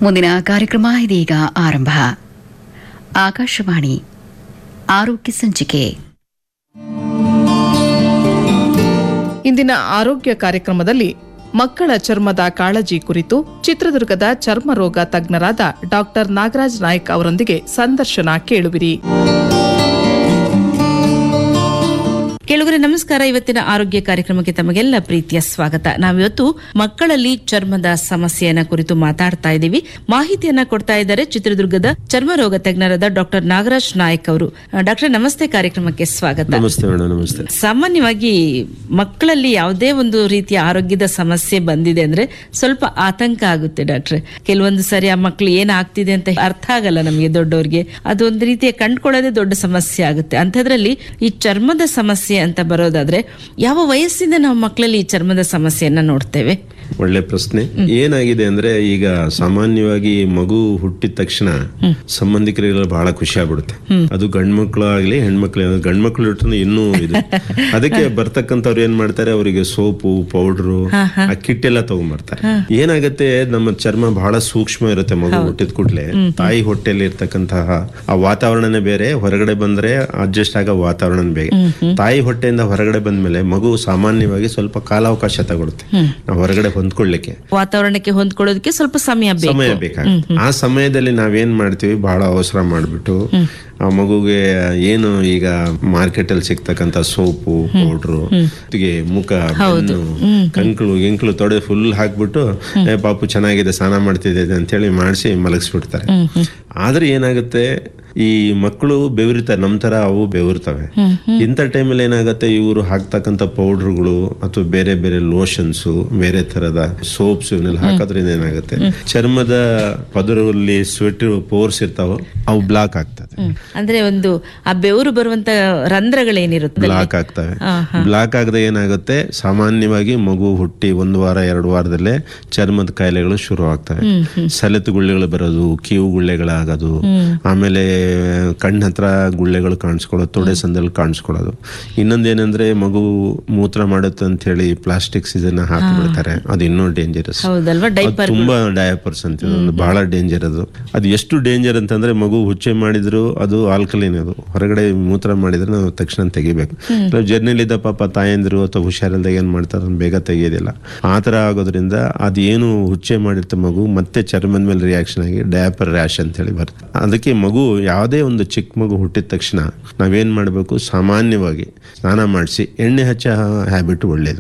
ಮುಂದಿನ ಕಾರ್ಯಕ್ರಮ ಇದೀಗ ಆರಂಭ ಆಕಾಶವಾಣಿ ಆರೋಗ್ಯ ಸಂಚಿಕೆ ಇಂದಿನ ಆರೋಗ್ಯ ಕಾರ್ಯಕ್ರಮದಲ್ಲಿ ಮಕ್ಕಳ ಚರ್ಮದ ಕಾಳಜಿ ಕುರಿತು ಚಿತ್ರದುರ್ಗದ ಚರ್ಮ ರೋಗ ತಜ್ಞರಾದ ಡಾಕ್ಟರ್ ನಾಗರಾಜ್ ನಾಯ್ಕ್ ಅವರೊಂದಿಗೆ ಸಂದರ್ಶನ ಕೇಳುವಿರಿ ಕೇಳುಗರೆ ನಮಸ್ಕಾರ ಇವತ್ತಿನ ಆರೋಗ್ಯ ಕಾರ್ಯಕ್ರಮಕ್ಕೆ ತಮಗೆಲ್ಲ ಪ್ರೀತಿಯ ಸ್ವಾಗತ ನಾವಿವತ್ತು ಮಕ್ಕಳಲ್ಲಿ ಚರ್ಮದ ಸಮಸ್ಯೆಯನ್ನ ಕುರಿತು ಮಾತಾಡ್ತಾ ಇದ್ದೀವಿ ಮಾಹಿತಿಯನ್ನ ಕೊಡ್ತಾ ಇದ್ದಾರೆ ಚಿತ್ರದುರ್ಗದ ಚರ್ಮ ರೋಗ ತಜ್ಞರಾದ ಡಾಕ್ಟರ್ ನಾಗರಾಜ್ ನಾಯಕ್ ಅವರು ಡಾಕ್ಟರ್ ನಮಸ್ತೆ ಕಾರ್ಯಕ್ರಮಕ್ಕೆ ಸ್ವಾಗತ ನಮಸ್ತೆ ಮೇಡಮ್ ನಮಸ್ತೆ ಸಾಮಾನ್ಯವಾಗಿ ಮಕ್ಕಳಲ್ಲಿ ಯಾವುದೇ ಒಂದು ರೀತಿಯ ಆರೋಗ್ಯದ ಸಮಸ್ಯೆ ಬಂದಿದೆ ಅಂದ್ರೆ ಸ್ವಲ್ಪ ಆತಂಕ ಆಗುತ್ತೆ ಡಾಕ್ಟ್ರೆ ಕೆಲವೊಂದು ಸರಿ ಆ ಮಕ್ಳು ಏನಾಗ್ತಿದೆ ಅಂತ ಅರ್ಥ ಆಗಲ್ಲ ನಮಗೆ ದೊಡ್ಡವ್ರಿಗೆ ಅದೊಂದು ರೀತಿಯ ಕಂಡ್ಕೊಳ್ಳೋದೇ ದೊಡ್ಡ ಸಮಸ್ಯೆ ಆಗುತ್ತೆ ಅಂಥದ್ರಲ್ಲಿ ಈ ಚರ್ಮದ ಸಮಸ್ಯೆ ಅಂತ ಬರೋದಾದ್ರೆ ಯಾವ ವಯಸ್ಸಿಂದ ನಾವು ಮಕ್ಕಳಲ್ಲಿ ಈ ಚರ್ಮದ ಸಮಸ್ಯೆಯನ್ನ ನೋಡ್ತೇವೆ ಒಳ್ಳೆ ಪ್ರಶ್ನೆ ಏನಾಗಿದೆ ಅಂದ್ರೆ ಈಗ ಸಾಮಾನ್ಯವಾಗಿ ಮಗು ಹುಟ್ಟಿದ ತಕ್ಷಣ ಸಂಬಂಧಿಕರಿಗೆಲ್ಲ ಬಹಳ ಖುಷಿ ಆಗ್ಬಿಡುತ್ತೆ ಅದು ಗಂಡ್ಮಕ್ಳು ಆಗ್ಲಿ ಹೆಣ್ಮಕ್ಳು ಗಂಡ್ಮಕ್ಳು ಇಟ್ಟರೆ ಇನ್ನೂ ಇದು ಅದಕ್ಕೆ ಬರ್ತಕ್ಕಂಥವ್ರು ಏನ್ ಮಾಡ್ತಾರೆ ಅವರಿಗೆ ಸೋಪು ಪೌಡ್ರು ಆ ಕಿಟ್ ಎಲ್ಲ ತಗೊಂಡ್ಬರ್ತಾರೆ ಏನಾಗತ್ತೆ ನಮ್ಮ ಚರ್ಮ ಬಹಳ ಸೂಕ್ಷ್ಮ ಇರುತ್ತೆ ಮಗು ಹುಟ್ಟಿದ ಕೂಡಲೇ ತಾಯಿ ಹೊಟ್ಟೆಯಲ್ಲಿ ಇರ್ತಕ್ಕಂತಹ ಆ ವಾತಾವರಣನೇ ಬೇರೆ ಹೊರಗಡೆ ಬಂದ್ರೆ ಅಡ್ಜಸ್ಟ್ ಆಗೋ ವಾತಾವರಣ ಬೇರೆ ತಾಯಿ ಹೊಟ್ಟೆಯಿಂದ ಹೊರಗಡೆ ಬಂದ್ಮೇಲೆ ಮಗು ಸಾಮಾನ್ಯವಾಗಿ ಸ್ವಲ್ಪ ಕಾಲಾವಕಾಶ ತಗೊಳುತ್ತೆ ನಾವು ಹೊರಗಡೆ ಹೊಂದ್ಕೊಳ್ಳಿಕ್ಕೆ ವಾತಾವರಣಕ್ಕೆ ಹೊಂದ್ಕೊಳ್ಳೋದಕ್ಕೆ ಸ್ವಲ್ಪ ಸಮಯ ಬೇಕು ಸಮಯ ಬೇಕಾಗುತ್ತೆ ಆ ಸಮಯದಲ್ಲಿ ನಾವೇನ್ ಮಾಡ್ತೀವಿ ಬಹಳ ಅವಸರ ಮಾಡ್ಬಿಟ್ಟು ಆ ಮಗುಗೆ ಏನು ಈಗ ಮಾರ್ಕೆಟ್ ಅಲ್ಲಿ ಸಿಗ್ತಕ್ಕಂತ ಸೋಪು ಪೌಡ್ರು ಜೊತೆಗೆ ಮುಖ ಬೆನ್ನು ಕಂಕ್ಳು ಗಿಂಕ್ಳು ತೊಡೆ ಫುಲ್ ಹಾಕ್ಬಿಟ್ಟು ಏ ಪಾಪು ಚೆನ್ನಾಗಿದೆ ಸ್ನಾನ ಮಾಡ್ತಿದೆ ಅಂತ ಹೇಳಿ ಮಾಡಿಸಿ ಮಲಗಿಸ್ಬಿಡ್ತಾರೆ ಆದ್ರೆ ಏನಾಗುತ್ತೆ ಈ ಮಕ್ಕಳು ಬೆವರಿತಾರೆ ನಮ್ ತರ ಅವು ಬೆವರ್ತವೆ ಇಂಥ ಟೈಮಲ್ಲಿ ಏನಾಗುತ್ತೆ ಇವರು ಹಾಕ್ತಕ್ಕಂಥ ಪೌಡರ್ಗಳು ಅಥವಾ ಬೇರೆ ಬೇರೆ ಲೋಷನ್ಸ್ ಬೇರೆ ತರದ ಸೋಪ್ಸ್ ಇವನ್ನೆಲ್ಲ ಹಾಕೋದ್ರಿಂದ ಏನಾಗುತ್ತೆ ಚರ್ಮದ ಪದರಲ್ಲಿ ಸ್ವೆಟ್ ಪೋರ್ಸ್ ಇರ್ತಾವ ಅವು ಬ್ಲಾಕ್ ಆಗ್ತದೆ ಅಂದ್ರೆ ಒಂದು ಆ ಬೆವರು ಬರುವಂತ ರಂಧ್ರಗಳೇನಿರುತ್ತೆ ಬ್ಲಾಕ್ ಆಗ್ತವೆ ಬ್ಲಾಕ್ ಆಗದೆ ಏನಾಗುತ್ತೆ ಸಾಮಾನ್ಯವಾಗಿ ಮಗು ಹುಟ್ಟಿ ಒಂದು ವಾರ ಎರಡು ವಾರದಲ್ಲೇ ಚರ್ಮದ ಕಾಯಿಲೆಗಳು ಶುರು ಆಗ್ತವೆ ಸೆಲೆತು ಗುಳ್ಳೆಗಳು ಬರೋದು ಕೀವು ಗುಳ್ಳೆಗಳಾಗೋದು ಆಮೇಲೆ ಕಣ್ಣ ಹತ್ರ ಗುಳ್ಳೆಗಳು ಕಾಣಿಸ್ಕೊಳ್ಳೋದು ತೊಡೆ ಸಂದಲ್ಲಿ ಕಾಣಿಸ್ಕೊಳ್ಳೋದು ಇನ್ನೊಂದೇನಂದ್ರೆ ಮಗು ಮೂತ್ರ ಮಾಡುತ್ತೆ ಅಂತ ಹೇಳಿ ಪ್ಲಾಸ್ಟಿಕ್ಸ್ ಇದನ್ನ ಹಾಕಿ ಬಿಡ್ತಾರೆ ಅದು ಇನ್ನೂ ಡೇಂಜರಸ್ ಹೌದಲ್ವಾ ಡೈಪರ್ ತುಂಬಾ ಡಯಾಪರ್ಸ್ ಅಂತ ಅದು ಬಹಳ ಡೇಂಜರ್ ಅದು ಅದು ಎಷ್ಟು ಡೇಂಜರ್ ಅಂತಂದ್ರೆ ಮಗು ಹುಚ್ಚೆ ಮಾಡಿದ್ರು ಅದು ಆಲ್ಕಲಿನ್ ಅದು ಹೊರಗಡೆ ಮೂತ್ರ ಮಾಡಿದ್ರೆ ನಾವು ತಕ್ಷಣ ತೆಗಿಬೇಕು ಜರ್ನಿಲಿದ್ದ ಪಾಪ ತಾಯಂದಿರು ಅಥವಾ ಹುಷಾರಿಲ್ದಾಗ ಏನ್ ಮಾಡ್ತಾರೆ ಅದನ್ನ ಬೇಗ ತೆಗಿಯೋದಿಲ್ಲ ಆ ತರ ಆಗೋದ್ರಿಂದ ಅದೇನು ಹುಚ್ಚೆ ಮಾಡಿರ್ತ ಮಗು ಮತ್ತೆ ಚರ್ಮದ ಮೇಲೆ ರಿಯಾಕ್ಷನ್ ಆಗಿ ಡಯಾಪರ್ ರ್ಯಾಶ್ ಅಂತ ಹೇಳಿ ಬರುತ್ತೆ ಅದಕ್ಕೆ ಮಗು ಯಾವುದೇ ಒಂದು ಚಿಕ್ಕ ಮಗು ಹುಟ್ಟಿದ ತಕ್ಷಣ ನಾವೇನ್ ಮಾಡಬೇಕು ಸಾಮಾನ್ಯವಾಗಿ ಸ್ನಾನ ಮಾಡಿಸಿ ಎಣ್ಣೆ ಹಚ್ಚ ಹ್ಯಾಬಿಟ್ ಒಳ್ಳೇದು